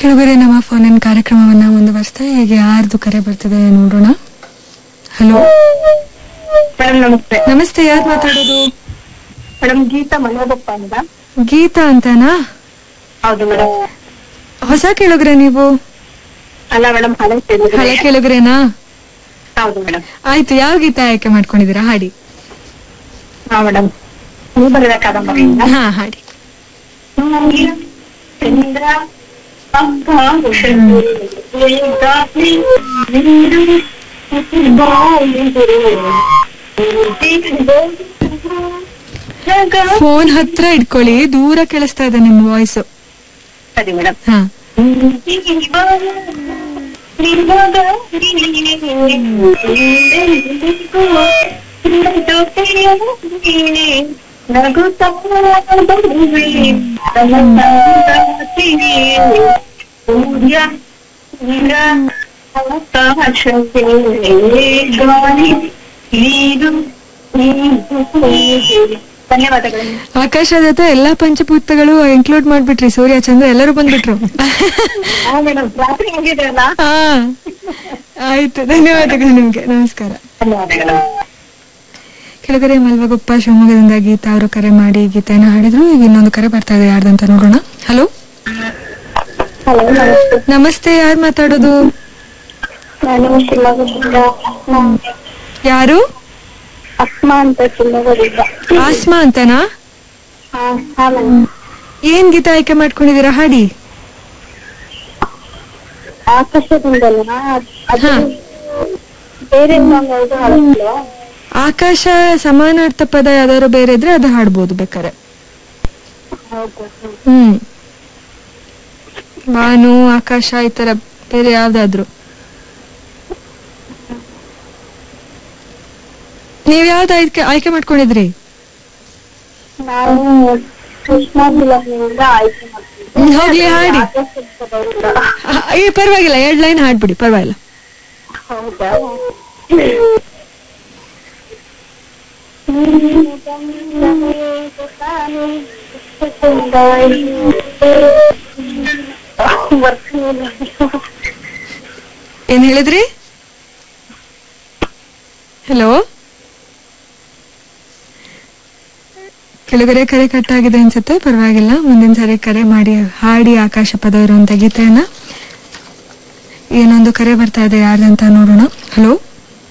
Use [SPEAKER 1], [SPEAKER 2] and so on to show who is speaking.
[SPEAKER 1] ಕೆಳಗಡೆ ನಮ್ಮ phone in ಕಾರ್ಯಕ್ರಮವನ್ನ ಮುಂದುವರಿಸ್ತಾ ಈಗ ಯಾರ್ದು ಕರೆ ಬರ್ತಿದೆ ನೋಡೋಣ ಹಲೋ
[SPEAKER 2] ಮೇಡಮ್ ನಮಸ್ತೆ
[SPEAKER 1] ನಮಸ್ತೆ ಯಾರು ಮಾತಾಡೋದು
[SPEAKER 2] ಮೇಡಮ್ ಗೀತಾ ಮನೋಬಪ್ಪ ಅಂತ
[SPEAKER 1] ಗೀತಾ ಅಂತನಾ
[SPEAKER 2] ಹೌದು ಮೇಡಮ್
[SPEAKER 1] ಹೊಸ ಕೇಳುಗ್ರೆ ನೀವು
[SPEAKER 2] ಅಲ್ಲ ಮೇಡಮ್ ಹಳೆ ಕೇಳಿದ್ರೆ
[SPEAKER 1] ಹಳೆ ಕೇಳುಗ್ರೇನಾ
[SPEAKER 2] ಹೌದು ಮೇಡಮ್
[SPEAKER 1] ಆಯ್ತು ಯಾವ ಗೀತ ಆಯ್ಕೆ ಮಾಡ್ಕೊಂಡಿದ್ದೀರಾ ಹಾಡಿ
[SPEAKER 2] ಹಾ ಮೇಡಮ್ ನೀವು ಬರೆದ ಕಾದಂಬರಿಯಿಂದ
[SPEAKER 1] ಹಾ ಹಾಡಿ
[SPEAKER 2] ಸೂರ್ಯ, ಚಂದ್ರ ಅಕ್ಕ, ಗಾಳಿ, ನೀರು, ಬಾಯಿಗಳು, ಜಗ.
[SPEAKER 1] ಫೋನ್ ಹತ್ರ ಇಟ್ಕೊಳ್ಳಿ ದೂರ ಕೇಳಿಸ್ತಾ ಇದೆ ನಿಮ್ ವಾಯ್ಸ್
[SPEAKER 2] ಸರಿ ಮೇಡಮ್
[SPEAKER 1] ಹಾ
[SPEAKER 2] ಧನ್ಯವಾದಗಳು
[SPEAKER 1] ಆಕಾಶದ ಜೊತೆ ಎಲ್ಲಾ ಪಂಚಭೂತಗಳು ಇನ್ಕ್ಲೂಡ್ ಮಾಡ್ಬಿಟ್ರಿ ಸೂರ್ಯ ಚಂದ್ರ ಎಲ್ಲರೂ ಬಂದ್ಬಿಟ್ರು
[SPEAKER 2] ಹಾ ಮೇಡಮ್ ರಾತ್ರಿ ಆಗಿದೆ ಅಲ್ಲ
[SPEAKER 1] ಹಾ ಆಯ್ತು ಧನ್ಯವಾದಗಳು ನಿಮ್ಗೆ ನಮಸ್ಕಾರ
[SPEAKER 2] ಧನ್ಯವಾದಗಳು
[SPEAKER 1] ಕೆಳಗಡೆ ಮಲ್ವಗೊಪ್ಪ ಶಿವಮೊಗ್ಗದಿಂದ ಗೀತಾ ಅವರು ಕರೆ ಮಾಡಿ ಗೀತೆನ ಹಾಡಿದ್ರು ಈಗ ಇನ್ನೊಂದು ಕರೆ ಬರ್ತಾ ಇದೆ ಯಾರ್ದಂತ ನೋಡೋಣ ಹಲೋ
[SPEAKER 2] ಹಲೋ ನಮಸ್ತೆ
[SPEAKER 1] ನಮಸ್ತೆ ಯಾರು ಮಾತಾಡೋದು
[SPEAKER 2] ನಾನು ಶಿವಮೊಗ್ಗದಿಂದ
[SPEAKER 1] ಯಾರು
[SPEAKER 2] ಅಸ್ಮಾ ಅಂತ ಶಿವಮೊಗ್ಗದಿಂದ
[SPEAKER 1] ಆಸ್ಮಾ ಅಂತನಾ
[SPEAKER 2] ಹಾ ಹಾ ಮೇಡಮ್
[SPEAKER 1] ಏನ್ ಗೀತ ಆಯ್ಕೆ ಮಾಡ್ಕೊಂಡಿದೀರಾ ಹಾಡಿ
[SPEAKER 2] ಆಕಾಶದಿಂದಲ್ಲ ಅದು
[SPEAKER 1] ಹಾ.
[SPEAKER 2] ಬೇರೆ ಸಾಂಗ್ ಯಾವ್ದು ಹಾಡಲ್ವಾ
[SPEAKER 1] ಆಕಾಶ ಸಮಾನಾರ್ಥ ಪದ ಯಾವ್ದಾದ್ರು ಬೇರೆ ಇದ್ರೆ ಅದು ಹಾಡ್ಬೋದು ಬೇಕಾರೆ
[SPEAKER 2] ಹೌದು
[SPEAKER 1] ಹ್ಮ್ ಬಾನು ಆಕಾಶ ಈ ತರ ಬೇರೆ ಯಾವ್ದಾದ್ರು ನೀವ್ ಯಾವ್ದು ಆಯ್ಕೆ ಆಯ್ಕೆ ಮಾಡ್ಕೊಂಡಿದ್ರಿ
[SPEAKER 2] ನಾನು ಕೃಷ್ಣ ಫಿಲಂನಿಂದ ಆಯ್ಕೆ ಮಾಡ್ತೀನಿ
[SPEAKER 1] ಹ್ಮ್, ಹೋಗ್ಲಿ ಹಾಡಿ
[SPEAKER 2] ಆಕಾಶದಿಂದ
[SPEAKER 1] ಆ, ಏ ಪರವಾಗಿಲ್ಲ ಎರಡ್ ಲೈನ್ ಹಾಡ್ಬಿಡಿ ಪರವಾಗಿಲ್ಲ
[SPEAKER 2] ಹೌದಾ
[SPEAKER 1] ಏನ್ ಹೇಳಿದ್ರಿ ಹಲೋ ಕೆಳಗಡೆ ಕರೆ ಕಟ್ಟಾಗಿದೆ ಅನ್ಸುತ್ತೆ ಪರವಾಗಿಲ್ಲ ಮುಂದಿನ ಸಾರಿ ಕರೆ ಮಾಡಿ ಹಾಡಿ ಆಕಾಶ ಪದ ಇರುವಂತ ಗೀತೆಯನ್ನ ಏನೊಂದು ಕರೆ ಬರ್ತಾ ಇದೆ ಯಾರ್ದಂತ ನೋಡೋಣ ಹಲೋ